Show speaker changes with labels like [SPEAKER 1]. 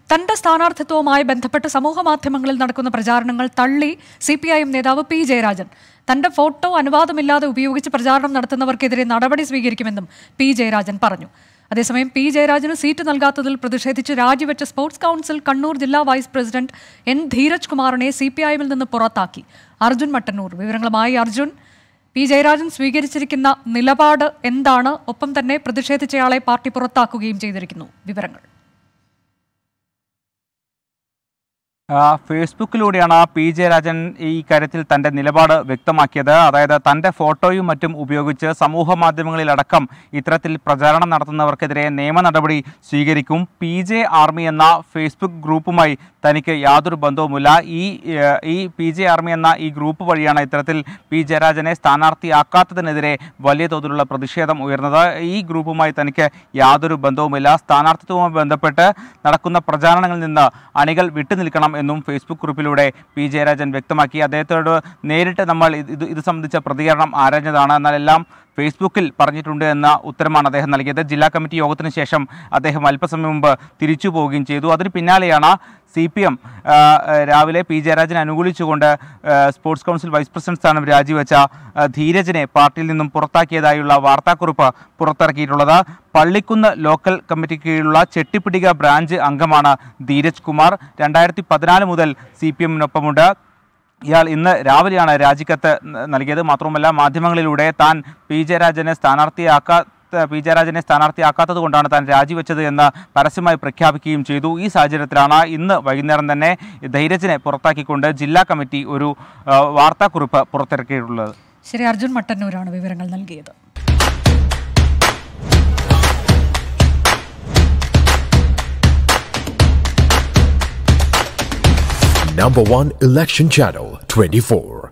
[SPEAKER 1] തന്റെ സ്ഥാനാർത്ഥിത്വവുമായി ബന്ധപ്പെട്ട് സമൂഹ മാധ്യമങ്ങളിൽ നടക്കുന്ന പ്രചാരണങ്ങൾ തള്ളി സി പി ഐ എം നേതാവ് പി ജയരാജൻ തന്റെ ഫോട്ടോ അനുവാദമില്ലാതെ ഉപയോഗിച്ച് പ്രചാരണം നടത്തുന്നവർക്കെതിരെ നടപടി സ്വീകരിക്കുമെന്നും പി ജയരാജൻ പറഞ്ഞു അതേസമയം പി ജയരാജന് സീറ്റ് നൽകാത്തതിൽ പ്രതിഷേധിച്ച് രാജിവെച്ച സ്പോർട്സ് കൗൺസിൽ കണ്ണൂർ ജില്ലാ വൈസ് പ്രസിഡന്റ് എൻ ധീരജ് കുമാറിനെ സി പി ഐഎമ്മിൽ നിന്ന് പുറത്താക്കി അർജുൻ മട്ടന്നൂർ വിവരങ്ങളുമായി അർജുൻ പി ജയരാജൻ സ്വീകരിച്ചിരിക്കുന്ന നിലപാട് എന്താണ് ഒപ്പം തന്നെ പ്രതിഷേധിച്ചയാളെ പാർട്ടി പുറത്താക്കുകയും ചെയ്തിരിക്കുന്നു വിവരങ്ങൾ
[SPEAKER 2] ആ, ഫേസ്ബുക്കിലൂടെയാണ് പി ജയരാജൻ ഈ കാര്യത്തിൽ തന്റെ നിലപാട് വ്യക്തമാക്കിയത് അതായത് തന്റെ ഫോട്ടോയും മറ്റും ഉപയോഗിച്ച് സമൂഹ മാധ്യമങ്ങളിലടക്കം ഇത്തരത്തിൽ പ്രചാരണം നടത്തുന്നവർക്കെതിരെ നിയമ നടപടി സ്വീകരിക്കും പി ജെ ആർമി എന്ന ഫേസ്ബുക്ക് ഗ്രൂപ്പുമായി തനിക്ക് യാതൊരു ബന്ധവുമില്ല ഈ ഏഹ്, ഈ പി ജെ ആർമി എന്ന ഈ ഗ്രൂപ്പ് വഴിയാണ് ഇത്തരത്തിൽ പി ജയരാജനെ സ്ഥാനാർത്ഥിയാക്കാത്തതിനെതിരെ വലിയ തോതിലുള്ള പ്രതിഷേധം ഉയർന്നത് ഈ ഗ്രൂപ്പുമായി തനിക്ക് യാതൊരു ബന്ധവുമില്ല സ്ഥാനാർത്ഥിത്വവുമായി ബന്ധപ്പെട്ട് നടക്കുന്ന പ്രചാരണങ്ങളിൽ നിന്ന് അണികൾ വിട്ടുനിൽക്കണം എന്നും ഫേസ്ബുക്ക് കുറിപ്പിലൂടെ പി ജയരാജൻ വ്യക്തമാക്കി അദ്ദേഹത്തോട് നേരിട്ട് നമ്മൾ ഇത് ഇത് ഇത് സംബന്ധിച്ച പ്രതികരണം ആരാഞ്ഞതാണ് എന്നാൽ എല്ലാം ഫേസ്ബുക്കിൽ പറഞ്ഞിട്ടുണ്ട് എന്ന ഉത്തരമാണ് അദ്ദേഹം നൽകിയത് ജില്ലാ കമ്മിറ്റി യോഗത്തിന് ശേഷം അദ്ദേഹം അല്പസമയം മുമ്പ് തിരിച്ചു പോവുകയും ചെയ്തു അതിന് പിന്നാലെയാണ് സി പി എം രാവിലെ പി ജയരാജനെ അനുകൂലിച്ചുകൊണ്ട് ആ, സ്പോർട്സ് കൗൺസിൽ വൈസ് പ്രസിഡന്റ് സ്ഥാനം രാജിവെച്ച ആ, ധീരജിനെ പാർട്ടിയിൽ നിന്നും പുറത്താക്കിയതായുള്ള വാർത്താക്കുറിപ്പ് പുറത്തിറക്കിയിട്ടുള്ളത് പള്ളിക്കുന്ന് ലോക്കൽ കമ്മിറ്റിക്ക് കീഴിലുള്ള ചെട്ടിപ്പിടിക ബ്രാഞ്ച് അംഗമാണ് ധീരജ് കുമാർ രണ്ടായിരത്തി പതിനാല് മുതൽ സി പി എമ്മിനൊപ്പമുണ്ട് ഇയാൾ ഇന്ന് രാവിലെയാണ് രാജിക്കത്ത് ന- നൽകിയത് മാത്രമല്ല മാധ്യമങ്ങളിലൂടെ താൻ പി ജയരാജനെ സ്ഥാനാർത്ഥിയാക്കാ പി ജയരാജനെ സ്ഥാനാർത്ഥിയാക്കാത്തത് കൊണ്ടാണ് താൻ രാജിവെച്ചത് എന്ന് പരസ്യമായി പ്രഖ്യാപിക്കുകയും ചെയ്തു ഈ സാഹചര്യത്തിലാണ് ഇന്ന് വൈകുന്നേരം തന്നെ ധൈര്യജിനെ പുറത്താക്കിക്കൊണ്ട് ജില്ലാ കമ്മിറ്റി ഒരു ആ, വാർത്താക്കുറിപ്പ് പുറത്തിറക്കിയിട്ടുള്ളത്
[SPEAKER 1] ശരി അർജുൻ മട്ടന്നൂരാണ് വിവരങ്ങൾ നൽകിയത്
[SPEAKER 3] Number one election channel 24.